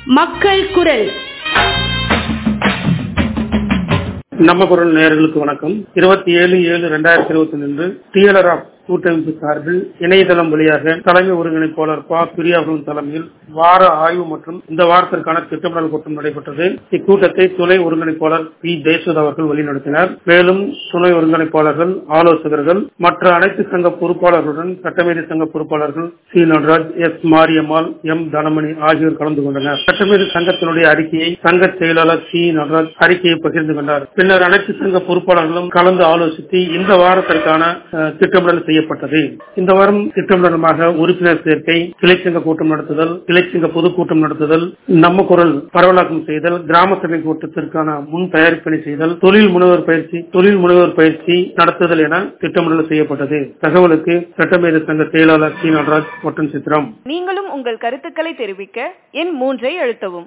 மக்கள் குரல் நம்ம குரல் நேயர்களுக்கு வணக்கம் இருபத்தி ஏழு ஏழு ரெண்டாயிரத்தி இருபத்தி ரெண்டு டிஎல்ஆர் ஆஃப் கூட்டமைப்பு சார்பில் இணையதளம் வழியாக தலைமை ஒருங்கிணைப்பாளர் ப பிரியா அவர்களின் தலைமையில் வார ஆய்வு மற்றும் இந்த வாரத்திற்கான திட்டமிடல் கூட்டம் நடைபெற்றது இக்கூட்டத்தை துணை ஒருங்கிணைப்பாளர் பி ஜெயசுத் அவர்கள் வழிநடத்தினார் மேலும் துணை ஒருங்கிணைப்பாளர்கள் ஆலோசகர்கள் மற்ற அனைத்து சங்க பொறுப்பாளர்களுடன் சட்டமேதை சங்க பொறுப்பாளர்கள் C Nataraj S Mariyammal M Dhanamani ஆகியோர் கலந்து கொண்டனர் சட்டமேதை சங்கத்தினுடைய அறிக்கையை சங்க செயலாளர் சி நடராஜ் அறிக்கையை பகிர்ந்து கொண்டார் பின்னர் அனைத்து சங்க பொறுப்பாளர்களும் கலந்து ஆலோசித்து இந்த வாரத்திற்கான அஹ், திட்டமிடல் செய்யப்பட்டது இந்த வாரம் திட்டமிடலமாக உறுப்பினர் சேர்க்கை கிளைச்சங்க கூட்டம் நடத்துதல் கிளைச்சங்க பொதுக்கூட்டம் நடத்துதல் நம்ம குரல் பரவலாக்கம் செய்தல் கிராம சபை கூட்டத்திற்கான முன் தயாரிப்பணி செய்தல் தொழில் முனைவர் பயிற்சி தொழில் முனைவர் பயிற்சி நடத்துதல் என திட்டமிடல் செய்யப்பட்டது தகவலுக்கு சட்டமேத சங்க செயலாளர் சி நடராஜ் மற்றும் சித்ரம் நீங்களும் உங்கள் கருத்துக்களை தெரிவிக்க எண் மூன்றை அழுத்தவும்